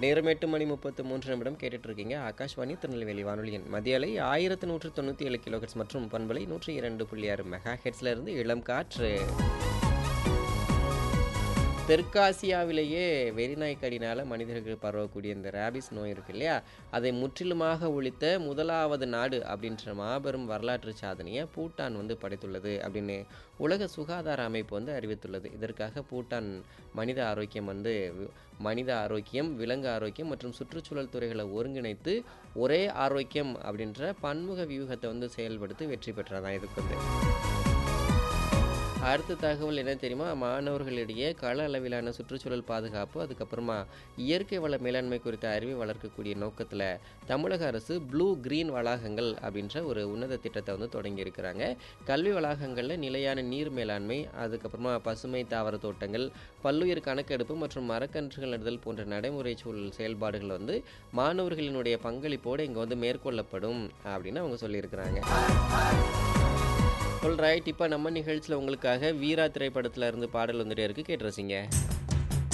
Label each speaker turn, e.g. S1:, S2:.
S1: நேரம் எட்டு மணி முப்பத்து மூன்று நிமிடம் கேட்டுட்டு இருக்கீங்க ஆகாஷ்வாணி திருநெல்வேலி வானொலியின் மதிய அலை ஆயிரத்து நூற்று தொண்ணூற்றி ஏழு கிலோஹெட்ஸ் மற்றும் பண்பலை நூற்றி இரண்டு புள்ளி ஆறு மெகா ஹெட்ஸ்ல இருந்து இளம் காற்று தெற்காசியாவிலேயே வெறிநாய் கடினால் மனிதர்களுக்கு பரவக்கூடிய இந்த ரேபிஸ் நோய் இருக்கு இல்லையா அதை முற்றிலுமாக ஒழித்த முதலாவது நாடு அப்படின்ற மாபெரும் வரலாற்று சாதனையை பூட்டான் வந்து படைத்துள்ளது அப்படின்னு உலக சுகாதார அமைப்பு வந்து அறிவித்துள்ளது இதற்காக பூட்டான் மனித ஆரோக்கியம் வந்து வி- மனித ஆரோக்கியம் விலங்கு ஆரோக்கியம் மற்றும் சுற்றுச்சூழல் துறைகளை ஒருங்கிணைத்து ஒரே ஆரோக்கியம் அப்படின்ற பன்முக வியூகத்தை வந்து செயல்படுத்தி வெற்றி பெற்றதான் இதுக்கு வந்து அடுத்த தகவல் என்ன தெரியுமா மாணவர்களிடையே கள அளவிலான சுற்றுச்சூழல் பாதுகாப்பு அதுக்கப்புறமா இயற்கை வள மேலாண்மை குறித்த அறிவை வளர்க்கக்கூடிய நோக்கத்தில் தமிழக அரசு ப்ளூ கிரீன் வளாகங்கள் அப்படின்ற ஒரு உன்னத திட்டத்தை வந்து தொடங்கி இருக்கிறாங்க கல்வி வளாகங்களில் நிலையான நீர் மேலாண்மை அதுக்கப்புறமா பசுமை தாவர தோட்டங்கள் பல்லுயிர் கணக்கெடுப்பு மற்றும் மரக்கன்றுகள் நடுதல் போன்ற நடைமுறை சூழல் செயல்பாடுகள் வந்து மாணவர்களினுடைய பங்களிப்போடு இங்கே வந்து மேற்கொள்ளப்படும் அப்படின்னு அவங்க சொல்லியிருக்கிறாங்க ரைட் இப்போ நம்ம நிகழ்ச்சியில் உங்களுக்காக வீரா திரைப்படத்துல இருந்து பாடல் வந்துட்டே இருக்கு கேட்டு ரசிங்க